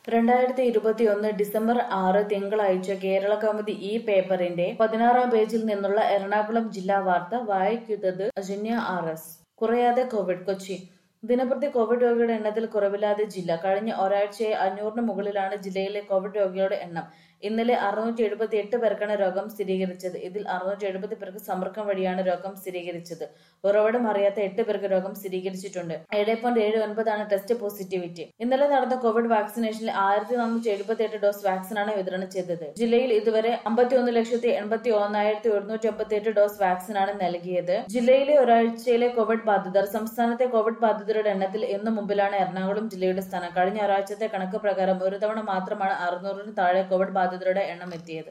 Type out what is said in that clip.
രണ്ടായിരത്തി ഇരുപത്തിയൊന്ന് ഡിസംബർ ആറ് തിങ്കളാഴ്ച കേരള കൗമുദി ഈ പേപ്പറിന്റെ പതിനാറാം പേജിൽ നിന്നുള്ള എറണാകുളം ജില്ലാ വാർത്ത വായിക്കുന്നത് അജന്യ ആർ എസ് കുറയാതെ കോവിഡ് കൊച്ചി ദിനപ്രതി കോവിഡ് രോഗികളുടെ എണ്ണത്തിൽ കുറവില്ലാതെ ജില്ല കഴിഞ്ഞ ഒരാഴ്ചയായി അഞ്ഞൂറിന് മുകളിലാണ് ജില്ലയിലെ കോവിഡ് രോഗികളുടെ എണ്ണം ഇന്നലെ അറുന്നൂറ്റി എഴുപത്തി എട്ട് പേർക്കാണ് രോഗം സ്ഥിരീകരിച്ചത് ഇതിൽ അറുന്നൂറ്റി എഴുപത് പേർക്ക് സമ്പർക്കം വഴിയാണ് രോഗം സ്ഥിരീകരിച്ചത് ഉറവിടം അറിയാത്ത എട്ട് പേർക്ക് രോഗം സ്ഥിരീകരിച്ചിട്ടുണ്ട് ഏഴ് പോയിന്റ് ഏഴ് ഒൻപതാണ് ടെസ്റ്റ് പോസിറ്റിവിറ്റി ഇന്നലെ നടന്ന കോവിഡ് വാക്സിനേഷനിൽ ആയിരത്തി നാനൂറ്റി എഴുപത്തി എട്ട് ഡോസ് വാക്സിനാണ് വിതരണം ചെയ്തത് ജില്ലയിൽ ഇതുവരെ അമ്പത്തി ഒന്ന് ലക്ഷത്തി എൺപത്തി ഒന്നായിരത്തി ഒരുന്നൂറ്റി അമ്പത്തി എട്ട് ഡോസ് വാക്സിനാണ് നൽകിയത് ജില്ലയിലെ ഒരാഴ്ചയിലെ കോവിഡ് ബാധിതർ സംസ്ഥാനത്തെ കോവിഡ് ബാധിതരുടെ എണ്ണത്തിൽ എന്നു മുമ്പിലാണ് എറണാകുളം ജില്ലയുടെ സ്ഥാനം കഴിഞ്ഞ ഒരാഴ്ചത്തെ കണക്ക് പ്രകാരം ഒരു തവണ മാത്രമാണ് അറുന്നൂറിന് താഴെ കോവിഡ് ബാധിതരുടെ എണ്ണം എത്തിയത്